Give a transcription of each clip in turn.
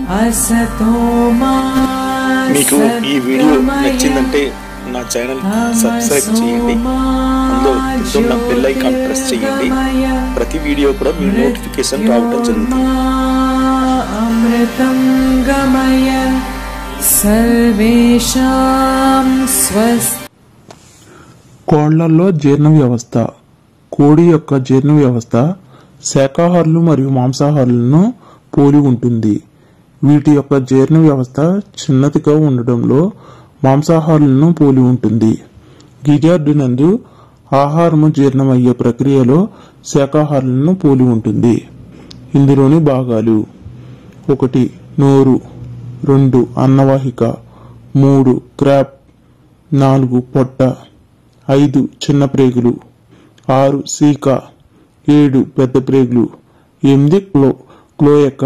असतो मा మీకు ఈ వీడియో నచ్చిందంటే నా ఛానల్ సబ్స్క్రైబ్ చేయండి అందులో కింద ఉన్న బెల్ ఐకాన్ ప్రెస్ చేయండి ప్రతి వీడియో కూడా మీ నోటిఫికేషన్ రావడం జరుగుతుంది अमृतं गमय सर्वेषां स्वस्ति కోళ్లలో జీర్ణ వ్యవస్థ కోడి యొక్క జీర్ణ వ్యవస్థ శాకాహారులు మరియు మాంసాహారులను పోలి ఉంటుంది వీటి యొక్క జీర్ణ వ్యవస్థ చిన్నదిగా ఉండడంలో మాంసాహారులను పోలి ఉంటుంది గిజార్డు నందు ఆహారము జీర్ణమయ్యే ప్రక్రియలో శాకాహారులను పోలి ఉంటుంది ఇందులోని భాగాలు ఒకటి నోరు రెండు అన్నవాహిక మూడు క్రాప్ నాలుగు పొట్ట ఐదు చిన్న ప్రేగులు ఆరు సీక ఏడు పెద్ద ప్రేగులు ఎనిమిది క్లో క్లోయక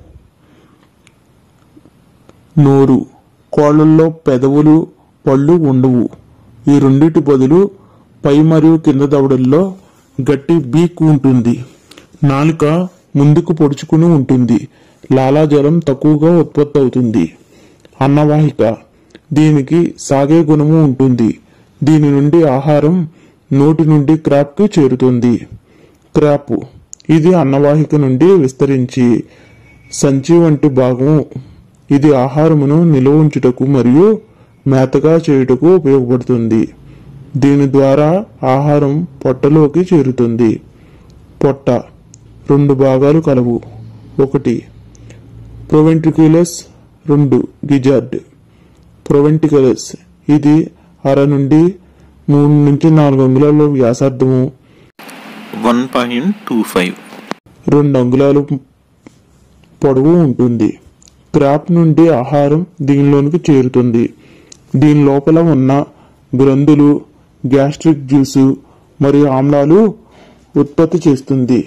నోరు కోళ్ళల్లో పెదవులు పళ్ళు ఉండవు ఈ రెండిటి బదులు పై మరియు కింద దవడల్లో గట్టి బీక్ ఉంటుంది నాలుక ముందుకు పొడుచుకుని ఉంటుంది లాలాజలం తక్కువగా ఉత్పత్తి అవుతుంది అన్నవాహిక దీనికి సాగే గుణము ఉంటుంది దీని నుండి ఆహారం నోటి నుండి క్రాప్కి చేరుతుంది క్రాప్ ఇది అన్నవాహిక నుండి విస్తరించి సంచి వంటి భాగం ఇది ఆహారమును నిల్వ ఉంచుటకు మరియు మేతగా చేయుటకు ఉపయోగపడుతుంది దీని ద్వారా ఆహారం పొట్టలోకి చేరుతుంది పొట్ట రెండు భాగాలు కలవు ఒకటి ప్రొవెంట్రిక్యులస్ రెండు గిజార్డ్ ప్రొవెంటికలస్ ఇది అర నుండి మూడు నుంచి నాలుగు అంగుళాల వ్యాసార్థము వన్ పాయింట్ టూ ఫైవ్ రెండు అంగుళాలు పొడవు ఉంటుంది క్రాప్ నుండి ఆహారం దీనిలోనికి చేరుతుంది దీని లోపల ఉన్న గ్రంథులు గ్యాస్ట్రిక్ జ్యూసు మరియు ఆమ్లాలు ఉత్పత్తి చేస్తుంది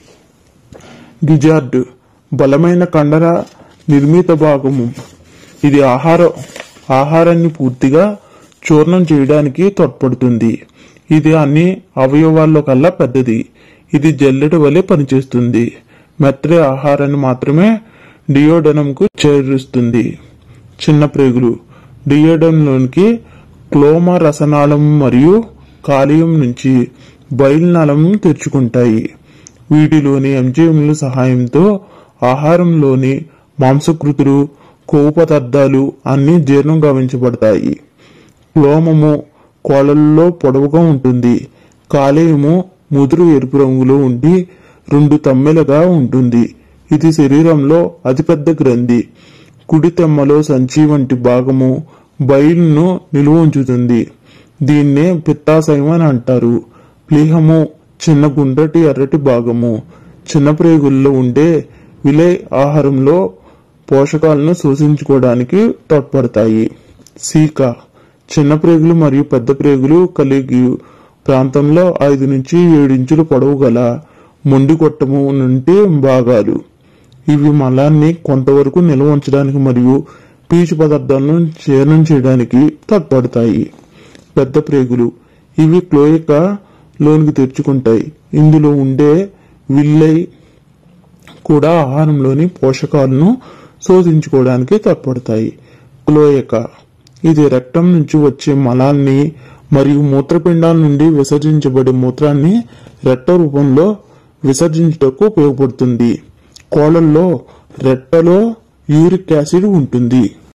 గిజార్డ్ బలమైన కండర నిర్మిత భాగము ఇది ఆహార ఆహారాన్ని పూర్తిగా చూర్ణం చేయడానికి తోడ్పడుతుంది ఇది అన్ని అవయవాల్లో కల్లా పెద్దది ఇది జల్లెడ వలె పనిచేస్తుంది మెత్తటి ఆహారాన్ని మాత్రమే డియోడనంకు చేరుస్తుంది చిన్న ప్రేగులు డియోడనంలోనికి క్లోమ రసనాళం మరియు కాలియం నుంచి బయలునలం తెరుచుకుంటాయి వీటిలోని ఎంజైమ్ల సహాయంతో ఆహారంలోని మాంసకృతులు కొవ్వు పదార్థాలు అన్ని జీర్ణం గావించబడతాయి లోమము కోళ్ళల్లో పొడవుగా ఉంటుంది కాలేయము ముదురు ఎరుపు రంగులో ఉండి రెండు తమ్మెలుగా ఉంటుంది ఇది శరీరంలో అతిపెద్ద గ్రంథి కుడి తెమ్మలో సంచి వంటి భాగము బయలును నిలువ ఉంచుతుంది దీన్నే పిత్తాశయం అని అంటారు ప్లీహము చిన్న గుండ్రటి ఎర్రటి భాగము చిన్న ప్రేగుల్లో ఉండే విలే ఆహారంలో పోషకాలను శోషించుకోవడానికి తోడ్పడతాయి సీక చిన్న ప్రేగులు మరియు పెద్ద ప్రేగులు కలిగి ప్రాంతంలో ఐదు నుంచి ఏడు ఇంచుల పొడవు గల మొండి కొట్టము నుండి భాగాలు ఇవి మలాన్ని కొంతవరకు నిల్వ ఉంచడానికి మరియు పీచు పదార్థాలను జీర్ణం చేయడానికి తోడ్పడతాయి పెద్ద ప్రేగులు ఇవి క్లోయిక లోనికి తెరుచుకుంటాయి ఇందులో ఉండే విల్లై కూడా ఆహారంలోని పోషకాలను శోధించుకోవడానికి తోడ్పడతాయి క్లోయక ఇది రక్తం నుంచి వచ్చే మలాన్ని మరియు మూత్రపిండాల నుండి విసర్జించబడే మూత్రాన్ని రెట్ట రూపంలో విసర్జించుటకు ఉపయోగపడుతుంది కోళ్ళల్లో రెట్టలో యూరిక్ యాసిడ్ ఉంటుంది